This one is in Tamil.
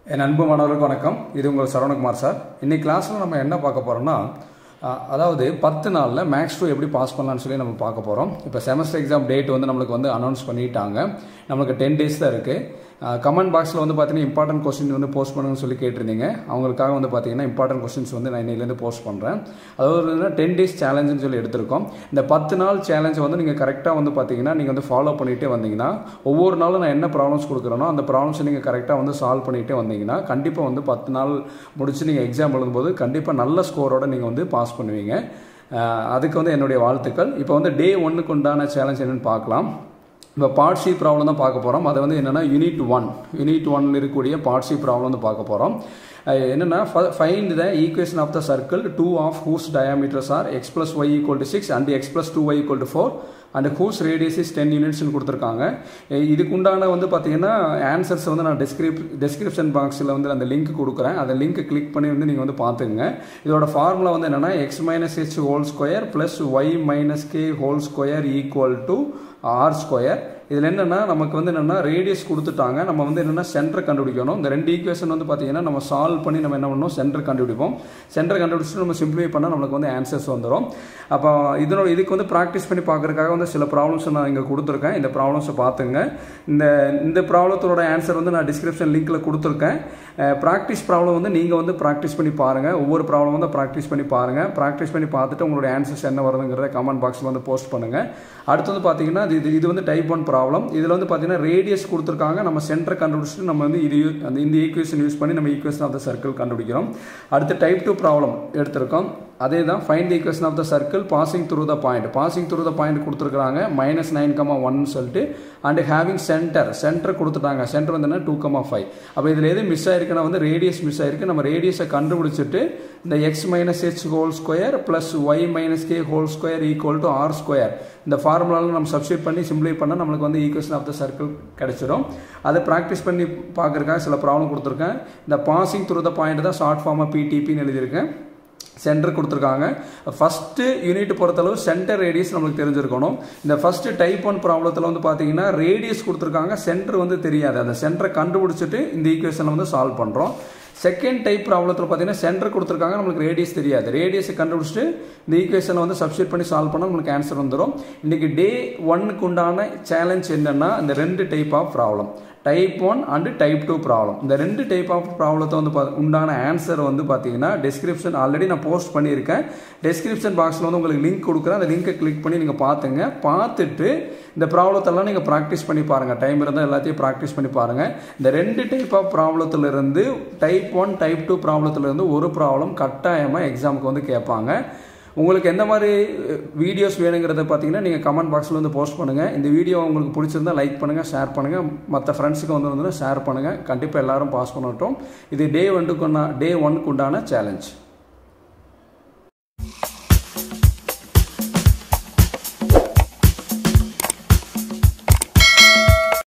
என் அன்பு மாணவர்களுக்கு வணக்கம் இது உங்கள் சரவணகுமார் சார் இன்னைக்கு கிளாஸில் நம்ம என்ன பார்க்க போகிறோம்னா அஹ், அதாவது பத்து நாளில் மேக்ஸ் டூ எப்படி பாஸ் பண்ணலாம்னு சொல்லி நம்ம பார்க்க போகிறோம் இப்போ செமஸ்டர் எக்ஸாம் டேட் வந்து நம்மளுக்கு வந்து அனௌன்ஸ் பண்ணிட்டாங்க நம்மளுக்கு டென் டேஸ் தான் இருக்குது கமெண்ட் பாக்ஸில் வந்து பார்த்தீங்கன்னா இம்பார்ட்டன்ட் கொஸ்டின் வந்து போஸ்ட் பண்ணுங்கன்னு சொல்லி கேட்டிருந்தீங்க அவங்களுக்காக வந்து பார்த்தீங்கன்னா இம்பார்ட்டன்ட் கொஸ்டின்ஸ் வந்து நான் இன்னையிலேருந்து போஸ்ட் பண்ணுறேன் அதாவது டென் டேஸ் சேலஞ்சுன்னு சொல்லி எடுத்திருக்கோம் இந்த பத்து நாள் சேலஞ்சை வந்து நீங்கள் கரெக்டாக வந்து பார்த்தீங்கன்னா நீங்கள் வந்து ஃபாலோ பண்ணிகிட்டே வந்தீங்கன்னா ஒவ்வொரு நாளும் நான் என்ன ப்ராப்ளம்ஸ் கொடுக்குறேனோ அந்த ப்ராப்ளம்ஸை நீங்கள் கரெக்டாக வந்து சால்வ் பண்ணிகிட்டே வந்தீங்கன்னா கண்டிப்பாக வந்து பத்து நாள் முடிச்சு நீங்கள் எக்ஸாம் எழுதும்போது கண்டிப்பாக நல்ல ஸ்கோரோட நீங்கள் வந்து பாஸ் பண்ணுவீங்க அஹ் அதுக்கு வந்து என்னுடைய வாழ்த்துக்கள் இப்போ வந்து டே ஒன்னுக்கு உண்டான சேலஞ்ச் என்னன்னு பார்க்கலாம் இப்போ பார்ட் சி ப்ராப்ளம் தான் பார்க்க போகிறோம் அது வந்து என்னென்னா யூனிட் ஒன் யூனிட் ஒன்ல இருக்கக்கூடிய பார்ட் சி ப்ராப்ளம் வந்து பார்க்க போகிறோம் என்னென்னா find the equation of the circle two of whose diameters are x plus y equal to six and x plus two y equal to four and whose radius is ten யூனிட்ஸ்னு கொடுத்துருக்காங்க எ- இதுக்கு உண்டான வந்து பார்த்தீங்கன்னா ஆன்சர்ஸ் வந்து நான் டிஸ்கிரிப் டிஸ்கிரிப்ஷன் பாக்ஸில் வந்து அந்த லிங்க் கொடுக்குறேன் அந்த லிங்க் கிளிக் பண்ணி வந்து நீங்கள் வந்து பார்த்துங்க இதோட ஃபார்முலா வந்து என்னென்னா x minus h whole square plus y minus k whole square equal to r square இதில் என்னென்னா நமக்கு வந்து என்னென்னா ரேடியஸ் கொடுத்துட்டாங்க நம்ம வந்து என்னென்னா சென்டர் கண்டுபிடிக்கணும் இந்த ரெண்டு ஈக்குவேஷன் வந்து பார்த்தீங்கன்னா நம்ம சால்வ் பண்ணி நம்ம என்ன பண்ணணும் சென்டர் கண்டுபிடிப்போம் சென்டர் கண்டுபிடிச்சிட்டு நம்ம சிம்பிளிஃபை பண்ணால் நம்மளுக்கு வந்து ஆன்சர்ஸ் வந்துடும் அப்போ இதனோட இதுக்கு வந்து ப்ராக்டிஸ் பண்ணி பார்க்கறதுக்காக வந்து சில ப்ராப்ளம்ஸ் நான் இங்கே கொடுத்துருக்கேன் இந்த ப்ராப்ளம்ஸை பார்த்துங்க இந்த இந்த ப்ராப்ளத்தோட ஆன்சர் வந்து நான் டிஸ்கிரிப்ஷன் லிங்க்கில் கொடுத்துருக்கேன் ப்ராக்டிஸ் ப்ராப்ளம் வந்து நீங்கள் வந்து ப்ராக்டிஸ் பண்ணி பாருங்கள் ஒவ்வொரு ப்ராப்ளம் வந்து ப்ராக்டிஸ் பண்ணி பாருங்கள் ப்ராக்டிஸ் பண்ணி பார்த்துட்டு உங்களுடைய ஆன்சர்ஸ் என்ன வருதுங்கிறத கமெண்ட் பாக்ஸில் வந்து போஸ்ட் பண்ணுங்கள் அடுத்து வந்து பார்த்தீங்கன்னா இது இது வந்து டைப் ஒன் ப்ராப்ளம் இதில் வந்து பார்த்தீங்கன்னா ரேடியஸ் கொடுத்துருக்காங்க நம்ம சென்டர் கண்டுபிடிச்சிட்டு நம்ம வந்து இது யூ- அந்த இந்த ஈக்குவேஷன் யூஸ் பண்ணி நம்ம ஈக்குவேஷன் ஆஃப் த சர்க்கிள் கண்டுபிடிக்கிறோம் அடுத்து டைப் டூ ப்ராப்ளம் எடுத்திருக்கோம் அதே தான் find the equation of the circle passing through the point passing through the point கொடுத்துருக்காங்க மைனஸ் நைன் கமா ஒன் சொல்லிட்டு அண்ட் ஹேவிங் சென்டர் சென்டர் கொடுத்துட்டாங்க சென்டர் வந்து டூ கமா ஃபைவ் அப்போ இதில் எது மிஸ் ஆயிருக்குன்னா வந்து ரேடியஸ் மிஸ் ஆயிருக்கு நம்ம ரேடியஸை கண்டுபிடிச்சிட்டு இந்த x minus h whole square plus y minus k whole square equal to r square இந்த ஃபார்முலாவில் நம்ம சப்ஸ்டியூட் பண்ணி சிம்பிளை பண்ணால் நம்மளுக்கு வந்து ஈக்குவேஷன் ஆஃப் த சர்க்கிள் கிடைச்சிடும் அதை ப்ராக்டிஸ் பண்ணி பார்க்குறக்காக சில ப்ராப்ளம் கொடுத்துருக்கேன் இந்த பாசிங் த்ரூ த பாயிண்ட் தான் ஷார்ட் ஃபார்மாக பிடிபின்னு எழுதியிருக்கேன் சென்டர் கொடுத்துருக்காங்க ஃபஸ்ட்டு யூனிட் பொறுத்தளவு சென்டர் ரேடியஸ் நம்மளுக்கு தெரிஞ்சிருக்கணும் இந்த ஃபஸ்ட்டு டைப் ஒன் ப்ராப்ளத்தில் வந்து பார்த்தீங்கன்னா ரேடியஸ் கொடுத்துருக்காங்க சென்டர் வந்து தெரியாது அந்த சென்டரை கண்டுபிடிச்சிட்டு இந்த ஈக்குவேஷனை வந்து சால்வ் பண்ணுறோம் செகண்ட் டைப் ப்ராப்ளத்தில் பார்த்தீங்கன்னா சென்டர் கொடுத்துருக்காங்க நம்மளுக்கு ரேடியஸ் தெரியாது ரேடியஸை கண்டுபிடிச்சிட்டு இந்த ஈக்குவேஷனை வந்து சப்ஸ்டியூட் பண்ணி சால்வ் பண்ணால் நம்மளுக்கு ஆன்சர் வந்துடும் இன்னைக்கு டே ஒன்னுக்கு உண்டான சேலஞ்ச் என்னன்னா இந்த ரெண்டு type of problem type one and type two problem இந்த ரெண்டு டைப் ஆஃப் ப்ராப்ளத்தை வந்து பா- உண்டான ஆன்சர் வந்து பார்த்தீங்கன்னா டெஸ்கிரிப்ஷன் ஆல்ரெடி நான் போஸ்ட் பண்ணியிருக்கேன் டெஸ்கிரிப்ஷன் பாக்ஸில் வந்து உங்களுக்கு லிங்க் கொடுக்குறேன் அந்த லிங்கை கிளிக் பண்ணி நீங்கள் பார்த்துங்க பார்த்துட்டு இந்த ப்ராப்ளத்தெல்லாம் நீங்கள் ப்ராக்டிஸ் பண்ணி பாருங்கள் டைம் இருந்தால் எல்லாத்தையும் ப்ராக்டிஸ் பண்ணி பாருங்கள் இந்த ரெண்டு டைப் ஆஃப் ப்ராப்ளத்திலிருந்து டைப் ஒன் டைப் டூ ப்ராப்ளத்திலிருந்து ஒரு ப்ராப்ளம் கட்டாயமாக எக்ஸாமுக்கு வந்து கேட்பாங்க உங்களுக்கு எந்த மாதிரி வீடியோஸ் வேணுங்கிறத பார்த்தீங்கன்னா நீங்கள் கமெண்ட் பாக்ஸில் வந்து போஸ்ட் பண்ணுங்கள் இந்த வீடியோ உங்களுக்கு பிடிச்சிருந்தா லைக் பண்ணுங்கள் ஷேர் பண்ணுங்கள் மற்ற ஃப்ரெண்ட்ஸுக்கு வந்து வந்து ஷேர் பண்ணுங்கள் கண்டிப்பாக எல்லாரும் பாஸ் பண்ணட்டும் இது டே ஒன்றுக்கு டே ஒன்க்கு உண்டான சேலஞ்ச்